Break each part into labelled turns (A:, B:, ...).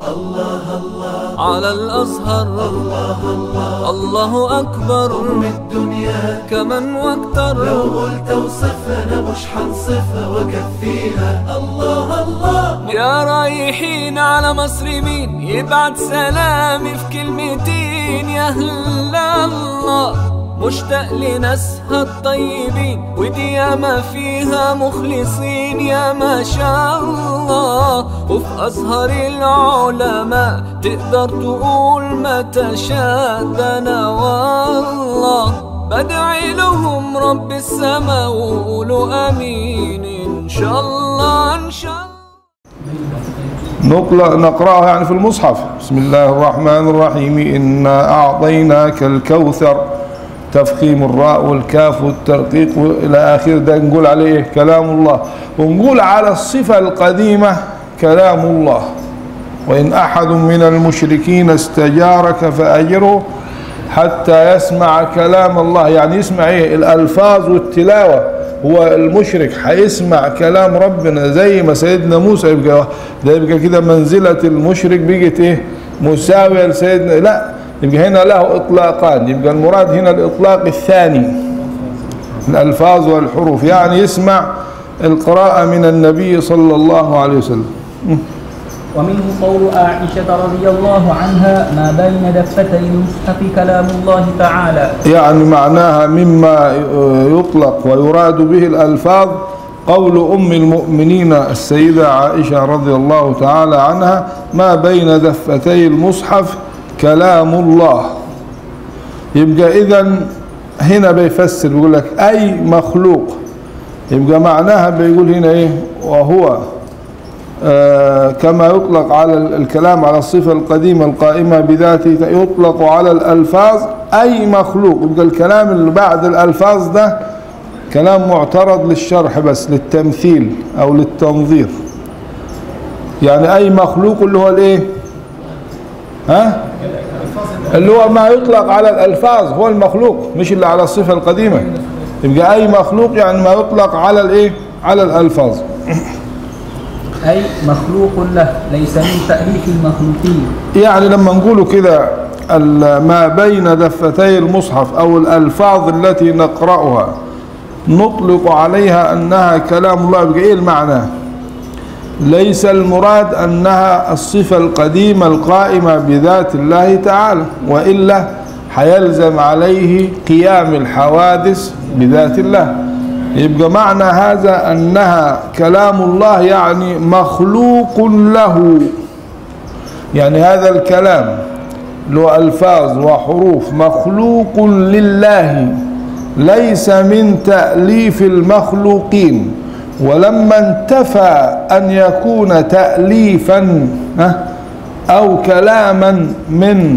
A: على الأزهر الله أكبر
B: من الدنيا
A: كمن واكتر
B: لو قلت وصفها انا مش حنصفها واكفيها الله الله
A: يا رايحين على مصر مين يبعت سلامي في كلمتين يا أهل الله مشتاق لناسها الطيبين ودي ياما فيها مخلصين يا ما شاء الله وفي أزهر العلماء تقدر تقول ما تشاء ده أنا والله بدعي لهم رب السما وقولوا امين ان شاء الله ان شاء الله
C: نقرأ نقرأها يعني في المصحف بسم الله الرحمن الرحيم إنا أعطيناك الكوثر تفخيم الراء والكاف والترقيق إلى آخر ده نقول عليه إيه؟ كلام الله ونقول على الصفة القديمة كلام الله وإن أحد من المشركين استجارك فأجره حتى يسمع كلام الله يعني يسمع ايه الالفاظ والتلاوه هو المشرك هيسمع كلام ربنا زي ما سيدنا موسى يبقى ده يبقى كده منزله المشرك بقت ايه مساويه لسيدنا لا يبقى هنا له اطلاقان يبقى المراد هنا الاطلاق الثاني الالفاظ والحروف يعني يسمع القراءه من النبي صلى الله عليه وسلم
D: ومنه قول عائشة رضي الله عنها ما بين دفتي المصحف كلام الله تعالى
C: يعني معناها مما يطلق ويراد به الألفاظ قول أم المؤمنين السيدة عائشة رضي الله تعالى عنها ما بين دفتي المصحف كلام الله يبقى إذا هنا بيفسر بيقول لك أي مخلوق يبقى معناها بيقول هنا إيه وهو آه كما يطلق على الكلام على الصفة القديمة القائمة بذاته يطلق على الألفاظ أي مخلوق يبقى الكلام اللي بعد الألفاظ ده كلام معترض للشرح بس للتمثيل أو للتنظير يعني أي مخلوق اللي هو الإيه ها اللي هو ما يطلق على الألفاظ هو المخلوق مش اللي على الصفة القديمة يبقى أي مخلوق يعني ما يطلق على الإيه على الألفاظ
D: أي مخلوق له ليس من تأليف المخلوقين
C: يعني لما نقول كده ما بين دفتي المصحف أو الألفاظ التي نقرأها نطلق عليها أنها كلام الله يبقى إيه المعنى ليس المراد أنها الصفة القديمة القائمة بذات الله تعالى وإلا حيلزم عليه قيام الحوادث بذات الله يبقى معنى هذا أنها كلام الله يعني مخلوق له يعني هذا الكلام له ألفاظ وحروف مخلوق لله ليس من تأليف المخلوقين ولما انتفى أن يكون تأليفا أو كلاما من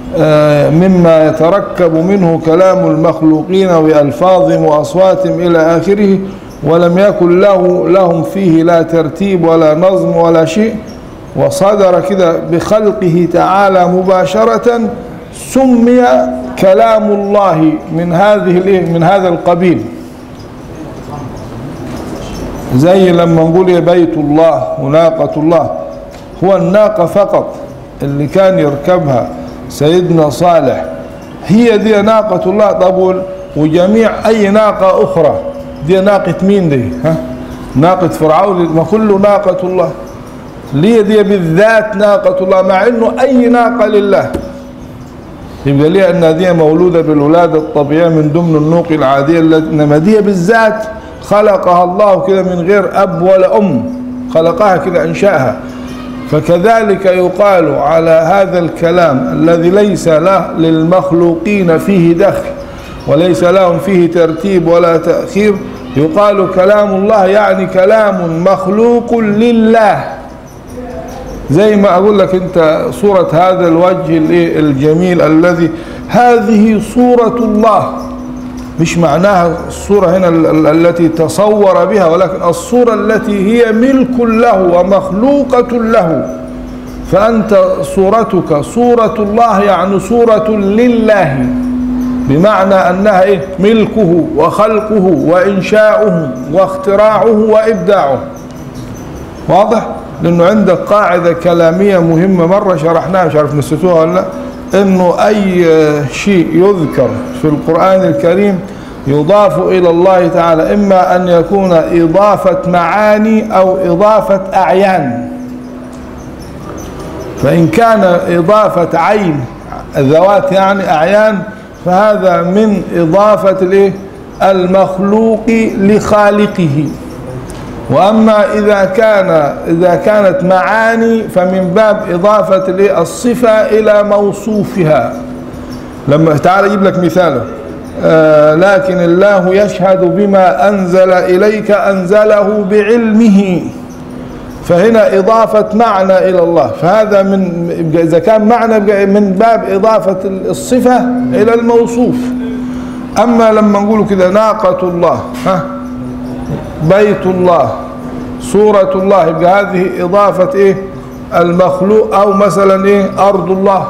C: مما يتركب منه كلام المخلوقين بألفاظهم وأصواتهم إلى آخره ولم يكن له لهم فيه لا ترتيب ولا نظم ولا شيء وصدر كده بخلقه تعالى مباشرة سمي كلام الله من هذه من هذا القبيل زي لما نقول يا بيت الله وناقة الله هو الناقة فقط اللي كان يركبها سيدنا صالح هي دي ناقة الله طب وجميع أي ناقة أخرى دي ناقة مين دي ها ناقة فرعون ما كله ناقة الله ليه دي بالذات ناقة الله مع انه اي ناقة لله يبقى ليه ان دي مولودة بالولادة الطبيعية من ضمن النوق العادية انما دي بالذات خلقها الله كده من غير اب ولا ام خلقها كده انشأها فكذلك يقال على هذا الكلام الذي ليس له للمخلوقين فيه دخل وليس لهم فيه ترتيب ولا تأخير يقال كلام الله يعني كلام مخلوق لله زي ما أقول لك أنت صورة هذا الوجه الجميل الذي هذه صورة الله مش معناها الصورة هنا التي تصور بها ولكن الصورة التي هي ملك له ومخلوقة له فأنت صورتك صورة الله يعني صورة لله بمعنى أنها إيه ملكه وخلقه وإنشاؤه واختراعه وإبداعه واضح لأنه عندك قاعدة كلامية مهمة مرة شرحناها مش عارف نسيتوها ولا لا إنه أي شيء يذكر في القرآن الكريم يضاف إلى الله تعالى إما أن يكون إضافة معاني أو إضافة أعيان فإن كان إضافة عين ذوات يعني أعيان فهذا من إضافة الإيه؟ المخلوق لخالقه وأما إذا كان إذا كانت معاني فمن باب إضافة الإيه؟ الصفة إلى موصوفها لما تعال أجيب لك مثاله آه لكن الله يشهد بما أنزل إليك أنزله بعلمه فهنا إضافة معنى إلى الله فهذا من إذا كان معنى من باب إضافة الصفة إلى الموصوف أما لما نقول كده ناقة الله ها بيت الله صورة الله يبقى هذه إضافة إيه المخلوق أو مثلا إيه أرض الله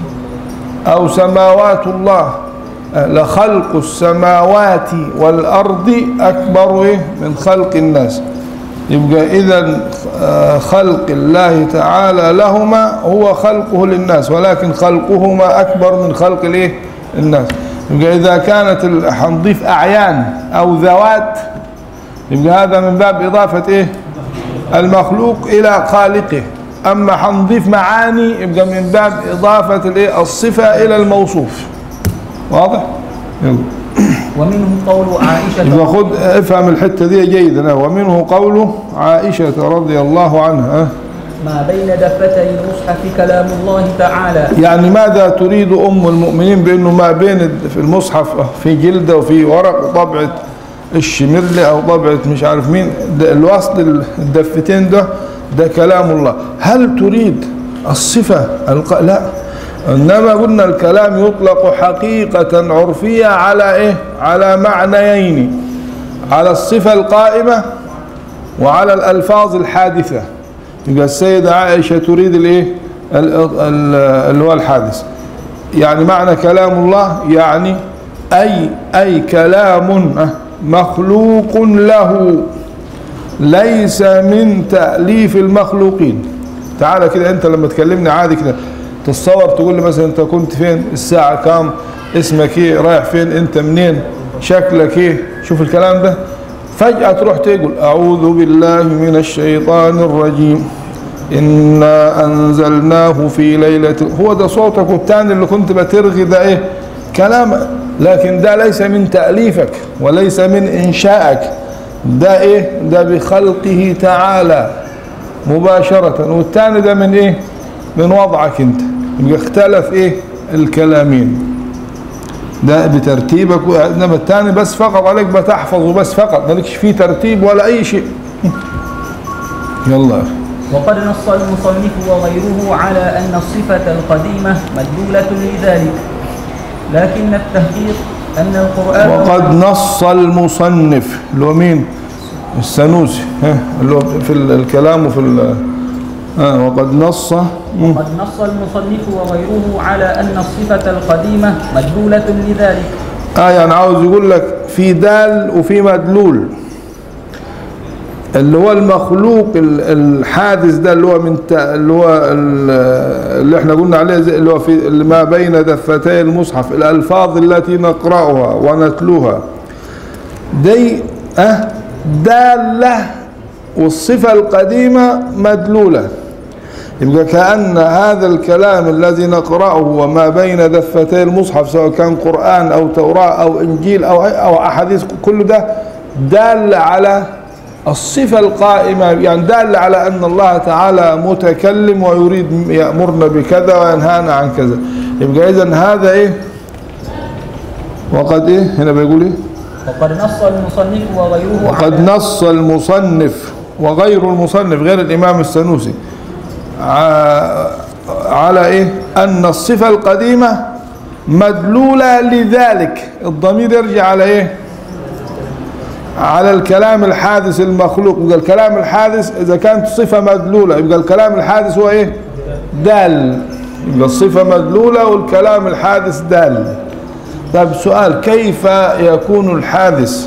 C: أو سماوات الله لخلق السماوات والأرض أكبر إيه من خلق الناس يبقى إذا خلق الله تعالى لهما هو خلقه للناس ولكن خلقهما أكبر من خلق الإيه الناس يبقى إذا كانت حنضيف أعيان أو ذوات يبقى هذا من باب إضافة إيه المخلوق إلى خالقه أما حنضيف معاني يبقى من باب إضافة الإيه الصفة إلى الموصوف واضح يلا
D: ومنه قول عائشة
C: يبقى خد افهم الحتة دي جيدا ومنه قوله عائشة رضي الله عنها
D: ما بين دفتي المصحف كلام الله تعالى
C: يعني ماذا تريد أم المؤمنين بأنه ما بين في المصحف في جلدة وفي ورق طبعة الشمرلي أو طبعة مش عارف مين ده الوصل الدفتين ده ده كلام الله هل تريد الصفة الق... لا إنما قلنا الكلام يطلق حقيقة عرفية على إيه على معنيين على الصفة القائمة وعلى الألفاظ الحادثة يبقى السيدة عائشة تريد الإيه اللي هو الحادث يعني معنى كلام الله يعني أي أي كلام مخلوق له ليس من تأليف المخلوقين تعالى كده أنت لما تكلمني عادي كده تتصور تقول لي مثلا أنت كنت فين الساعة كام اسمك ايه رايح فين أنت منين شكلك ايه شوف الكلام ده فجأة تروح تقول أعوذ بالله من الشيطان الرجيم إنا أنزلناه في ليلة هو ده صوتك والتاني اللي كنت بترغي ده إيه كلام لكن ده ليس من تأليفك وليس من إنشائك ده إيه ده بخلقه تعالى مباشرة والتاني ده من إيه من وضعك أنت يبقى اختلف إيه الكلامين ده بترتيبك انما الثاني بس فقط عليك بتحفظه بس فقط مالكش فيه ترتيب ولا اي شيء يلا
D: وقد نص المصنف وغيره على أن الصفة القديمة مدلولة لذلك لكن التحقيق أن القرآن
C: وقد نص المصنف اللي هو مين السنوسي ها اللي هو في الكلام وفي ال- آه وقد نص مم.
D: قد نص المصنف وغيره على أن الصفة القديمة مدلولة لذلك
C: اه يعني عاوز يقول لك في دال وفي مدلول اللي هو المخلوق ال- الحادث ده اللي هو من ت- اللي هو ال- اللي احنا قلنا عليه زي اللي هو في اللي ما بين دفتي المصحف الالفاظ التي نقراها ونتلوها دي اه داله والصفه القديمه مدلوله يبقى كأن هذا الكلام الذي نقرأه وما بين دفتي المصحف سواء كان قرآن أو توراة أو إنجيل أو أو أحاديث كل ده دال على الصفة القائمة يعني دال على أن الله تعالى متكلم ويريد يأمرنا بكذا وينهانا عن كذا يبقى إذا هذا إيه وقد إيه هنا بيقول إيه
D: وقد نص المصنف وغيره
C: وقد
D: على
C: نص المصنف وغير المصنف غير الإمام السنوسي ع- على إيه أن الصفة القديمة مدلولة لذلك الضمير يرجع على إيه على الكلام الحادث المخلوق يبقى الكلام الحادث إذا كانت صفة مدلولة يبقى الكلام الحادث هو إيه دال يبقى الصفة مدلولة والكلام الحادث دال طيب سؤال كيف يكون الحادث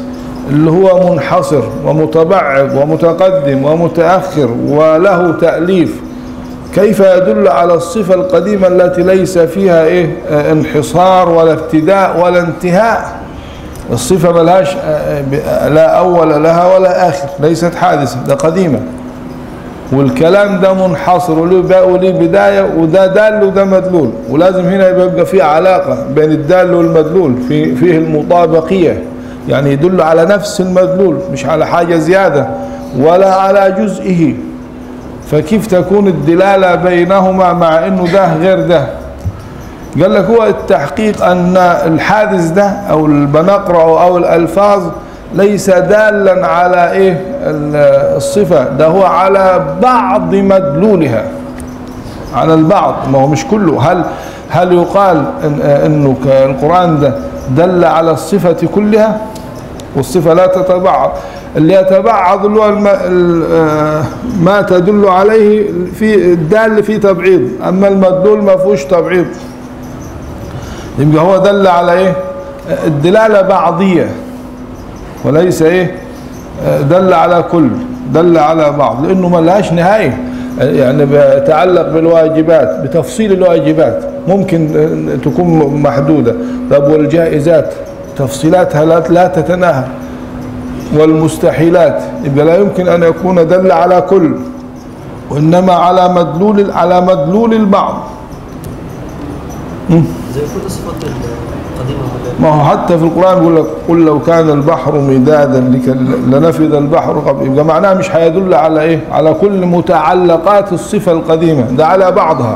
C: اللي هو منحصر ومتبعض ومتقدم ومتأخر وله تأليف كيف يدل على الصفة القديمة التي ليس فيها إيه آه، انحصار ولا ابتداء ولا انتهاء الصفة ملهاش آه، ب- لا أول لها ولا آخر ليست حادثة ده قديمة والكلام ده منحصر وله با- وله بداية وده دال وده مدلول ولازم هنا يبقى يبقى في علاقة بين الدال والمدلول في فيه المطابقية يعني يدل على نفس المدلول مش على حاجة زيادة ولا على جزئه فكيف تكون الدلالة بينهما مع انه ده غير ده قال لك هو التحقيق ان الحادث ده او اللي بنقرأه او الالفاظ ليس دالا على ايه ال- الصفة ده هو على بعض مدلولها على البعض ما هو مش كله هل هل يقال إن انه ك- القرآن ده دل على الصفة كلها والصفة لا تتبعض اللي يتبعض اللي هو الم- ال- آه، ما تدل عليه في الدال في تبعيض اما المدلول ما فيهوش تبعيض يبقى هو دل على ايه الدلالة بعضية وليس ايه آه، دل على كل دل على بعض لانه ما لهاش نهايه يعني بيتعلق بالواجبات بتفصيل الواجبات ممكن آه، تكون محدوده طب والجائزات تفصيلاتها لا لا تتناهى والمستحيلات يبقى لا يمكن ان يكون دل على كل وانما على مدلول على مدلول البعض
E: زي كل الصفات القديمة ولا
C: ما هو حتى في القرآن يقول لك قل لو كان البحر مدادا لك- لنفذ البحر قبل يبقى معناها مش هيدل على ايه على كل متعلقات الصفة القديمة ده على بعضها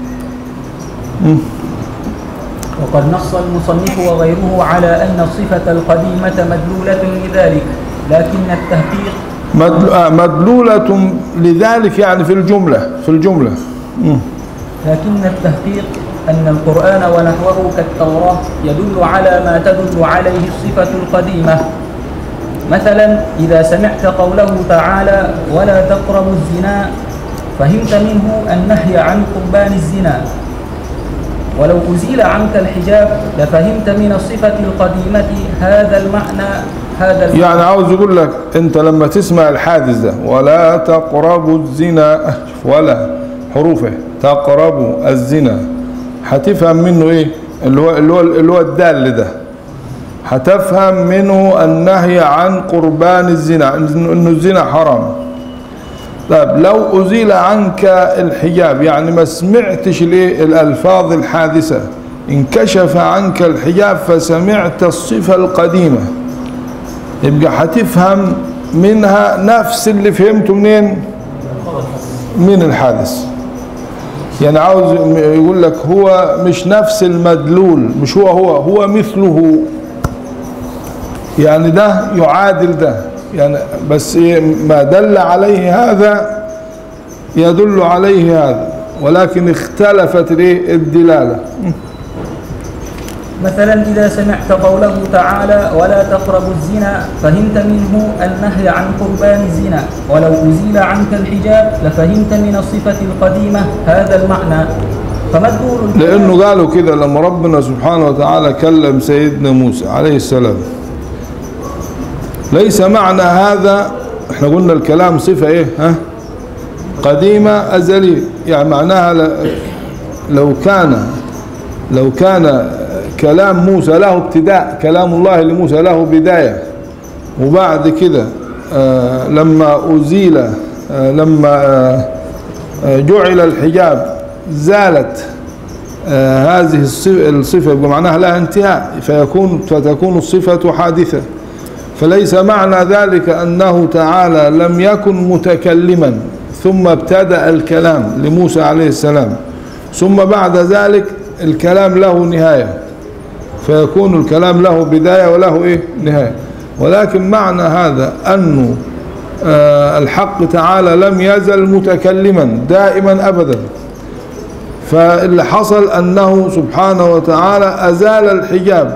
D: وقد نص المصنف وغيره على أن الصفة القديمة مدلولة لذلك لكن التحقيق
C: مدل- آه، مدلولة لذلك يعني في الجملة في الجملة مم.
D: لكن التحقيق أن القرآن ونحوه كالتوراة يدل على ما تدل عليه الصفة القديمة مثلا إذا سمعت قوله تعالى ولا تقربوا الزنا فهمت منه النهي عن قربان الزنا ولو أزيل عنك الحجاب لفهمت من الصفة القديمة هذا المعنى هذا المعنى
C: يعني عاوز يقول لك انت لما تسمع الحادث ده ولا تقربوا الزنا ولا حروفه تقربوا الزنا هتفهم منه ايه اللي هو اللي هو اللي هو الدال ده هتفهم منه النهي عن قربان الزنا انه إنه الزنا حرام طيب لو أزيل عنك الحجاب يعني ما سمعتش الايه الألفاظ الحادثة انكشف عنك الحجاب فسمعت الصفة القديمة يبقى هتفهم منها نفس اللي فهمته منين من الحادث يعني عاوز يقول لك هو مش نفس المدلول مش هو هو هو مثله يعني ده يعادل ده يعني بس إيه ما دل عليه هذا يدل عليه هذا ولكن اختلفت الايه الدلاله
D: مثلا إذا سمعت قوله تعالى ولا تقربوا الزنا فهمت منه النهي عن قربان الزنا ولو أزيل عنك الحجاب لفهمت من الصفة القديمة هذا المعنى فمدلول الكلام-
C: لانه قالوا كده لما ربنا سبحانه وتعالى كلم سيدنا موسى عليه السلام ليس معنى هذا احنا قلنا الكلام صفة ايه ها قديمة أزلية يعني معناها ل- لو كان لو كان كلام موسى له ابتداء كلام الله لموسى له بداية وبعد كده آه لما أزيل آه لما آه آه جعل الحجاب زالت آه هذه الصفة, الصفة بمعناها لها انتهاء فيكون فتكون الصفة حادثة فليس معنى ذلك أنه تعالى لم يكن متكلما ثم ابتدأ الكلام لموسى عليه السلام ثم بعد ذلك الكلام له نهاية فيكون الكلام له بداية وله إيه نهاية ولكن معنى هذا أنه آه الحق تعالى لم يزل متكلما دائما أبدا فاللي حصل أنه سبحانه وتعالى أزال الحجاب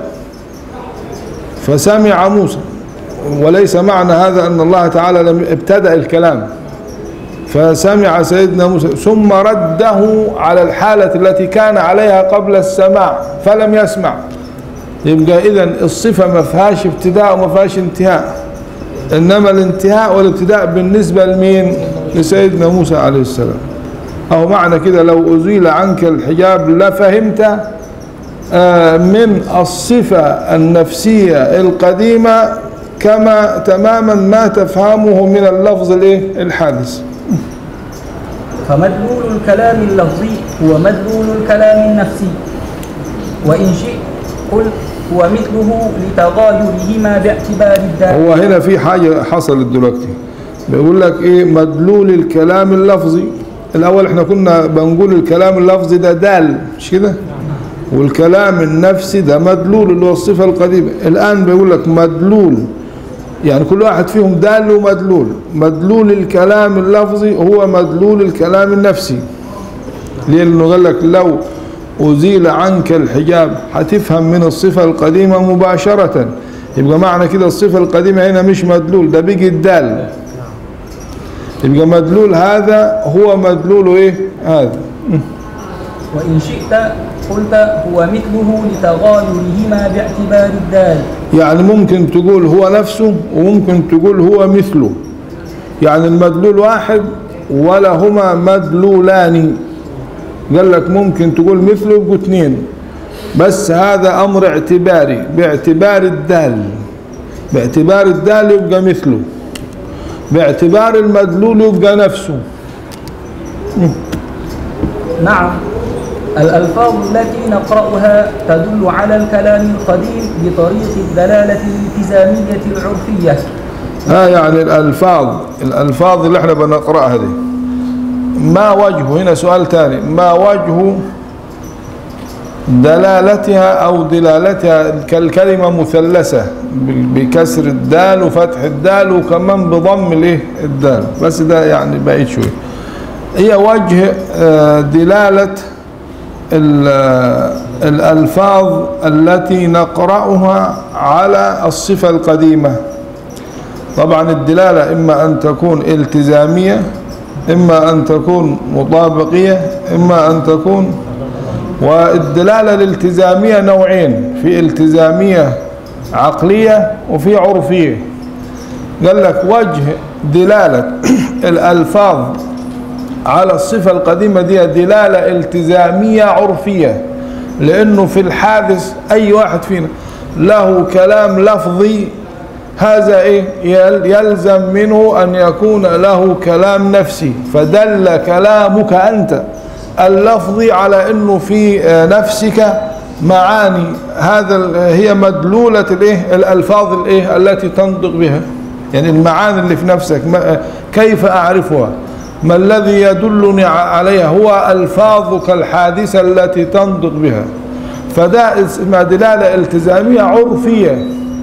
C: فسمع موسى وليس معنى هذا أن الله تعالى لم ابتدأ الكلام فسمع سيدنا موسى ثم رده على الحالة التي كان عليها قبل السماع فلم يسمع يبقى إذا الصفة ما فيهاش ابتداء وما فيهاش انتهاء إنما الانتهاء والابتداء بالنسبة لمين لسيدنا موسى عليه السلام أو معنى كده لو أزيل عنك الحجاب لفهمت آه، من الصفة النفسية القديمة كما تماما ما تفهمه من اللفظ الايه الحادث
D: فمدلول الكلام اللفظي هو مدلول الكلام النفسي وإن شئت قل هو مثله لتغايرهما باعتبار الدال
C: هو هنا في حاجة حصلت دلوقتي بيقول لك ايه مدلول الكلام اللفظي الاول احنا كنا بنقول الكلام اللفظي ده دال مش كده والكلام النفسي ده مدلول اللي هو الصفة القديمة الان بيقول لك مدلول يعني كل واحد فيهم دال ومدلول مدلول الكلام اللفظي هو مدلول الكلام النفسي لانه قال لك لو أزيل عنك الحجاب هتفهم من الصفة القديمة مباشرة يبقى معنى كده الصفة القديمة هنا مش مدلول ده بيجي الدال يبقى مدلول هذا هو مدلول ايه هذا
D: وإن شئت قلت هو مثله لتغايرهما باعتبار الدال
C: يعني ممكن تقول هو نفسه وممكن تقول هو مثله يعني المدلول واحد ولهما مدلولان قال لك ممكن تقول مثله يبقوا اثنين بس هذا امر اعتباري باعتبار الدال باعتبار الدال يبقى مثله باعتبار المدلول يبقى نفسه
D: نعم الألفاظ التي نقرأها تدل على الكلام القديم بطريق الدلالة الالتزامية العرفية
C: ها يعني الألفاظ الألفاظ اللي احنا بنقرأها دي ما وجه هنا سؤال تاني ما وجه دلالتها أو دلالتها كالكلمة مثلثة بكسر الدال وفتح الدال وكمان بضم الايه الدال بس ده يعني بعيد شوي هي وجه آه، دلالة ال- الألفاظ التي نقرأها على الصفة القديمة طبعا الدلالة إما أن تكون التزامية إما أن تكون مطابقية إما أن تكون والدلالة الالتزامية نوعين في التزامية عقلية وفي عرفية قال لك وجه دلالة الألفاظ على الصفة القديمة دي دلالة التزامية عرفية لأنه في الحادث أي واحد فينا له كلام لفظي هذا إيه يل- يلزم منه أن يكون له كلام نفسي فدل كلامك أنت اللفظي على أنه في آه، نفسك معاني هذا ال- هي مدلولة الإيه الألفاظ الإيه التي تنطق بها يعني المعاني اللي في نفسك ما كيف أعرفها ما الذي يدلني ع- عليها هو ألفاظك الحادثة التي تنطق بها فده اسمها دلالة التزامية عرفية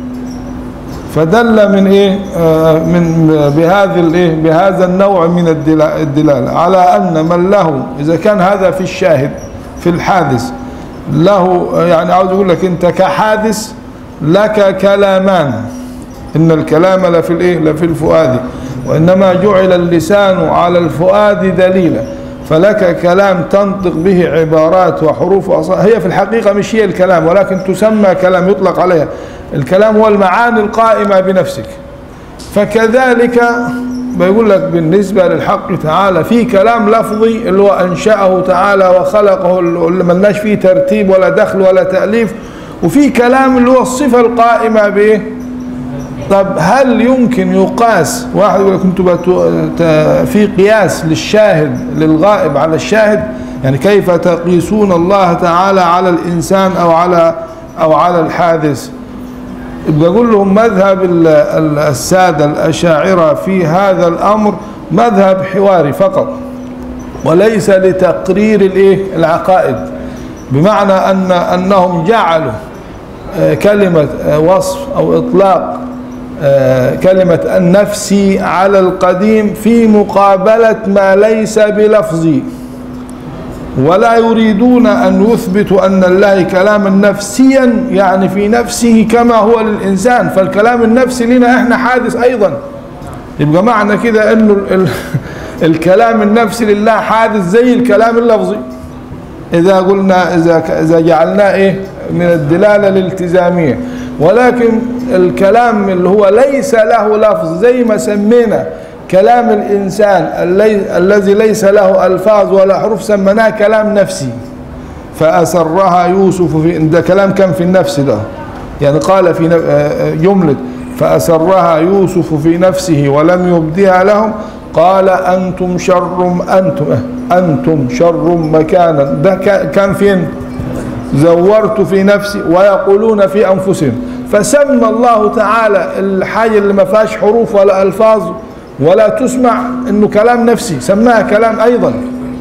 C: فدل من ايه آه من بهذه الايه بهذا النوع من الدلا- الدلاله على ان من له اذا كان هذا في الشاهد في الحادث له آه، يعني عاوز اقول لك انت كحادث لك كلامان ان الكلام لفي الايه لفي الفؤاد وانما جعل اللسان على الفؤاد دليلا فلك كلام تنطق به عبارات وحروف وأص- هي في الحقيقه مش هي الكلام ولكن تسمى كلام يطلق عليها الكلام هو المعاني القائمه بنفسك فكذلك بيقول لك بالنسبة للحق تعالى في كلام لفظي اللي هو أنشأه تعالى وخلقه اللي ملناش فيه ترتيب ولا دخل ولا تأليف وفي كلام اللي هو الصفة القائمة بإيه طب هل يمكن يقاس واحد يقول لك انتوا بتو- ت- في قياس للشاهد للغائب على الشاهد يعني كيف تقيسون الله تعالى على الإنسان أو على أو على الحادث يبقى اقول لهم مذهب ال- ال- السادة الأشاعرة في هذا الأمر مذهب حواري فقط وليس لتقرير الايه العقائد بمعنى أن أنهم جعلوا آه، كلمة آه، وصف أو إطلاق آه، كلمة النفسي على القديم في مقابلة ما ليس بلفظي ولا يريدون أن يثبتوا أن الله كلاما نفسيا يعني في نفسه كما هو للإنسان فالكلام النفسي لنا إحنا حادث أيضا يبقى معنى كده أنه ال- ال- الكلام النفسي لله حادث زي الكلام اللفظي إذا قلنا إذا ك- إذا جعلناه إيه من الدلالة الالتزامية ولكن الكلام اللي هو ليس له لفظ زي ما سمينا كلام الإنسان الذي- الذي ليس له ألفاظ ولا حروف سميناه كلام نفسي فأسرها يوسف في ده كلام كان في النفس ده يعني قال في نف- آه، آه، جملة فأسرها يوسف في نفسه ولم يبدها لهم قال أنتم شر أنتم آه، أنتم شر مكانا ده كا- كان فين زورت في نفسي ويقولون في أنفسهم فسمى الله تعالى الحاجة اللي ما فيهاش حروف ولا ألفاظ ولا تسمع انه كلام نفسي سماها كلام ايضا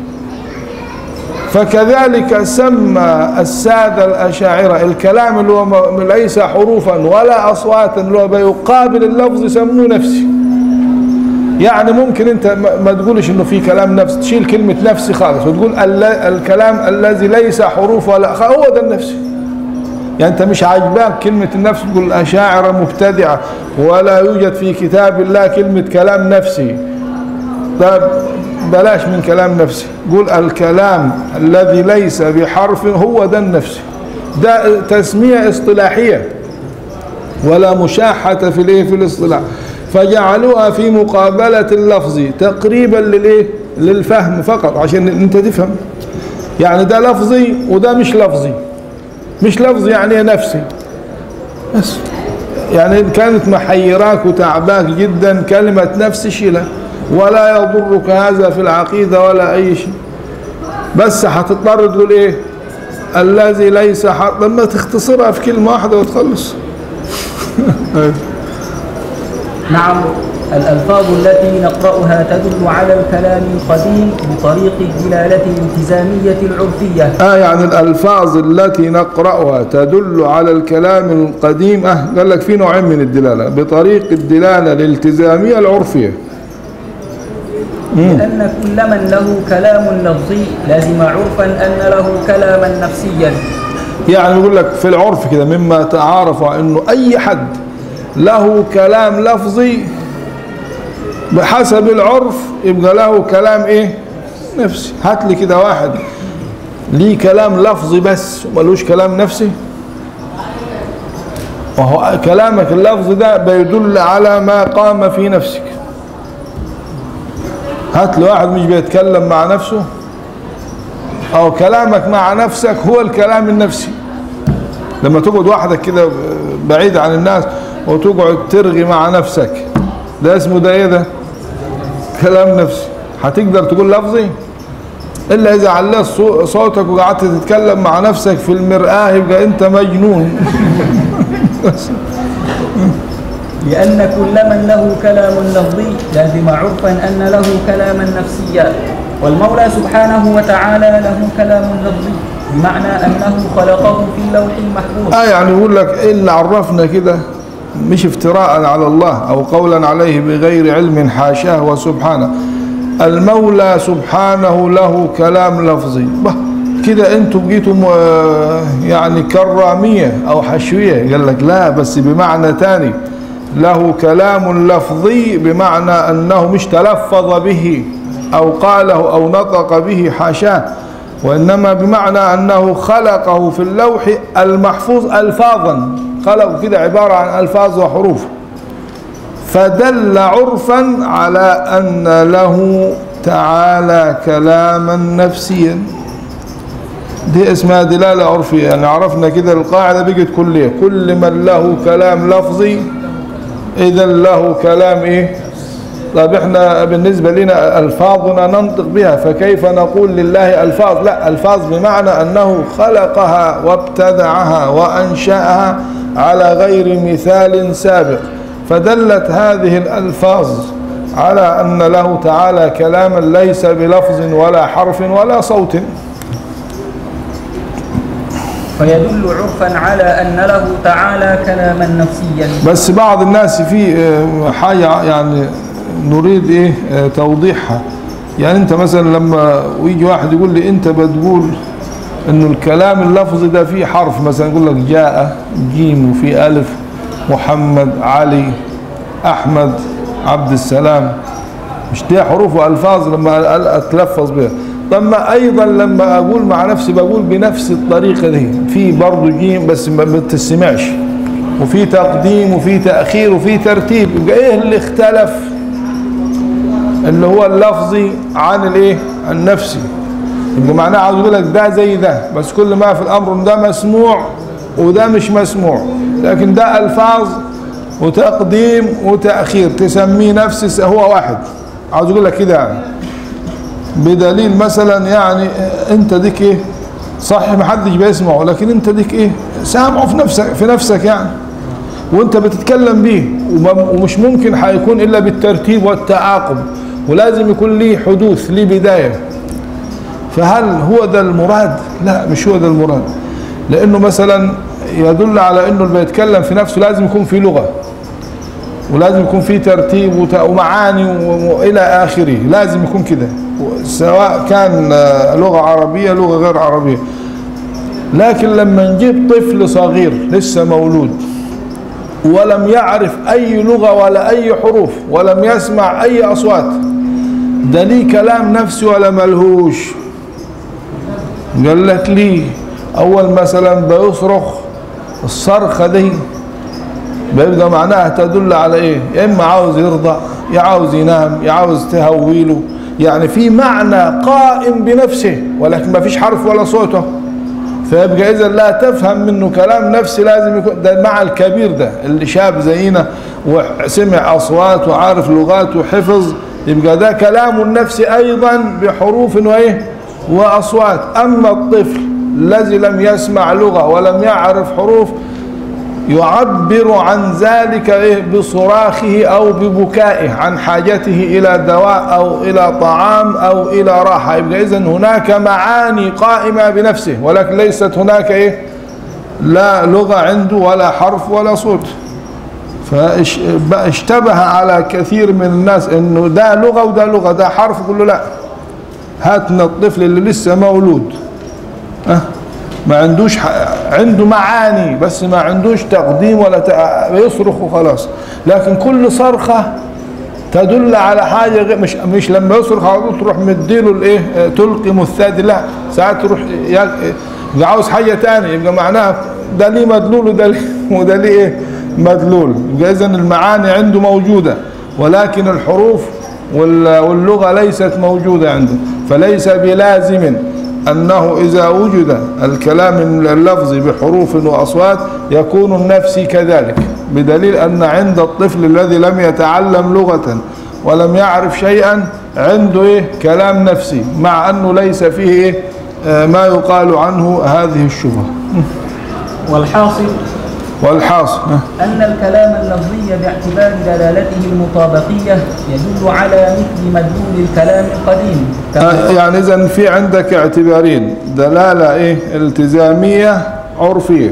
C: فكذلك سمى السادة الأشاعرة الكلام اللي هو م- ليس حروفا ولا أصواتا اللي هو بيقابل اللفظ يسموه نفسي يعني ممكن انت ما- ما تقولش انه في كلام نفس تشيل كلمة نفسي خالص وتقول ال- الكلام الذي ليس حروف ولا خ- هو ده النفسي يعني انت مش عاجباك كلمة النفس تقول الأشاعرة مبتدعة ولا يوجد في كتاب الله كلمة كلام نفسي طيب بلاش من كلام نفسي قول الكلام الذي ليس بحرف هو ده النفسي ده تسمية اصطلاحية ولا مشاحة في الايه في الاصطلاح فجعلوها في مقابلة اللفظ تقريبا للايه للفهم فقط عشان انت تفهم يعني ده لفظي وده مش لفظي مش لفظي يعني إيه نفسي بس يعني إن كانت محيراك وتعباك جدا كلمة نفس شيلها ولا يضرك هذا في العقيدة ولا أي شيء بس هتضطر تقول إيه الذي ليس حق لما تختصرها في كلمة واحدة وتخلص
D: نعم الألفاظ التي نقرأها تدل على الكلام القديم بطريق الدلالة الالتزامية العرفية
C: آه يعني الألفاظ التي نقرأها تدل على الكلام القديم آه قال لك في نوعين من الدلالة بطريق الدلالة الالتزامية العرفية
D: لأن كل من له كلام لفظي لازم عرفا أن له كلاما نفسيا
C: يعني يقول لك في العرف كده مما تعارف انه اي حد له كلام لفظي بحسب العرف يبقى له كلام ايه نفسي هات لي كده واحد ليه كلام لفظي بس وملوش كلام نفسي وهو كلامك اللفظي ده بيدل على ما قام في نفسك هات لي واحد مش بيتكلم مع نفسه او كلامك مع نفسك هو الكلام النفسي لما تقعد وحدك كده بعيد عن الناس وتقعد ترغي مع نفسك ده اسمه ده ايه ده كلام نفسي هتقدر تقول لفظي الا اذا عليت صو- صوتك وقعدت تتكلم مع نفسك في المرآة يبقى انت مجنون
D: لأن كل من له كلام لفظي لازم عرفا أن له كلاما نفسيا والمولى سبحانه وتعالى له كلام لفظي بمعنى أنه خلقه في لوح محفوظ
C: اه يعني يقول لك ايه اللي عرفنا كده مش افتراء على الله او قولا عليه بغير علم حاشاه وسبحانه المولى سبحانه له كلام لفظي bah كده انتوا بقيتوا م- يعني كرامية او حشوية قال لك لا بس بمعنى تاني له كلام لفظي بمعنى انه مش تلفظ به او قاله او نطق به حاشاه وإنما بمعنى أنه خلقه في اللوح المحفوظ ألفاظا خلقه كده عبارة عن ألفاظ وحروف فدل عرفا على أن له تعالى كلاما نفسيا دي اسمها دلالة عرفية يعني عرفنا كده القاعدة بقت كلية كل من له كلام لفظي إذا له كلام إيه طيب احنا بالنسبة لنا ألفاظنا ننطق بها فكيف نقول لله ألفاظ لا ألفاظ بمعنى أنه خلقها وابتدعها وأنشأها على غير مثال سابق فدلت هذه الألفاظ على أن له تعالى كلاما ليس بلفظ ولا حرف ولا صوت
D: فيدل عرفا على أن له تعالى كلاما نفسيا
C: بس بعض الناس في آه، حاجة يعني نريد ايه آه، توضيحها يعني انت مثلا لما ويجي واحد يقول لي انت بتقول انه الكلام اللفظي ده فيه حرف مثلا يقول لك جاء جيم وفي الف محمد علي احمد عبد السلام مش دي حروف والفاظ لما اتلفظ بها طب ما ايضا لما اقول مع نفسي بقول بنفس الطريقه دي في برضه جيم بس ما بتسمعش وفي تقديم وفي تاخير وفي ترتيب يبقى ايه اللي اختلف اللي هو اللفظي عن الايه النفسي يبقى معناه عاوز يقول لك ده زي ده بس كل ما في الامر إن ده مسموع وده مش مسموع لكن ده الفاظ وتقديم وتاخير تسميه نفس هو واحد عاوز يقول لك كده يعني بدليل مثلا يعني انت ديك ايه صح ما حدش بيسمعه لكن انت ديك ايه سامعه في نفسك في نفسك يعني وانت بتتكلم بيه وما- ومش ممكن هيكون الا بالترتيب والتعاقب ولازم يكون ليه حدوث ليه بدايه فهل هو ده المراد لا مش هو ده المراد لانه مثلا يدل على انه اللي بيتكلم في نفسه لازم يكون في لغه ولازم يكون في ترتيب وت- ومعاني و- والى اخره لازم يكون كده سواء كان آه، لغه عربيه لغه غير عربيه لكن لما نجيب طفل صغير لسه مولود ولم يعرف اي لغه ولا اي حروف ولم يسمع اي اصوات ده ليه كلام نفسي ولا ملهوش قال لك ليه اول مثلا بيصرخ الصرخه دي بيبقى معناها تدل على ايه يا اما عاوز يرضع يا عاوز ينام يا عاوز تهويله يعني في معنى قائم بنفسه ولكن ما فيش حرف ولا صوته فيبقى اذا لا تفهم منه كلام نفسي لازم يكون ده المعنى الكبير ده اللي شاب زينا وسمع اصوات وعارف لغات وحفظ يبقى ده كلام النفس ايضا بحروف وايه واصوات اما الطفل الذي لم يسمع لغه ولم يعرف حروف يعبر عن ذلك إيه بصراخه أو ببكائه عن حاجته إلى دواء أو إلى طعام أو إلى راحة يبقى إذن هناك معاني قائمة بنفسه ولكن ليست هناك إيه لا لغة عنده ولا حرف ولا صوت فاشتبه على كثير من الناس انه ده لغة وده لغة ده حرف يقول له لا هاتنا الطفل اللي لسه مولود أه ما عندوش ح... عنده معاني بس ما عندوش تقديم ولا ت... يصرخ وخلاص لكن كل صرخة تدل على حاجة غير مش مش لما يصرخ على طول تروح مديله الايه آه، تلقم الثدي لا ساعات تروح ي- يبقى عاوز حاجة تانية يبقى معناها ده ليه مدلول وده ليه وده ليه ايه مدلول يبقى اذا المعاني عنده موجودة ولكن الحروف وال- واللغة ليست موجودة عنده فليس بلازم أنه إذا وجد الكلام اللفظي بحروف وأصوات يكون النفسي كذلك بدليل أن عند الطفل الذي لم يتعلم لغة ولم يعرف شيئا عنده إيه كلام نفسي مع أنه ليس فيه إيه آه، ما يقال عنه هذه الشبهة
D: والحاصل
C: والحاصل آه.
D: أن الكلام اللفظي باعتبار دلالته المطابقية يدل على مثل مدلول الكلام القديم كما
C: آه، يعني إذا في عندك اعتبارين دلالة إيه التزامية عرفية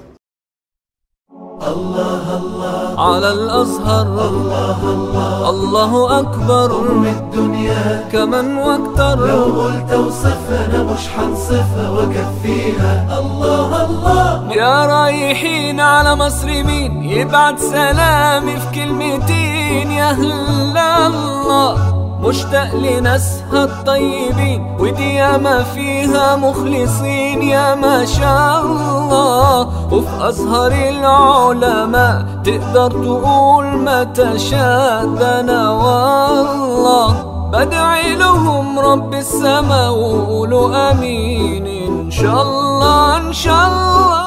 A: على الأزهر الله الله الله أكبر
B: الدنيا
A: كمن واكتر
B: لو قلت اوصفها انا مش حنصفها واكفيها الله الله
A: يا رايحين على مصر مين يبعت سلامي في كلمتين يا أهل الله مشتاق لناسها الطيبين ودي ياما فيها مخلصين يا ما شاء الله وفي أزهر العلماء تقدر تقول ما تشاء ده أنا والله بدعي لهم رب السما وقولوا امين ان شاء الله ان شاء الله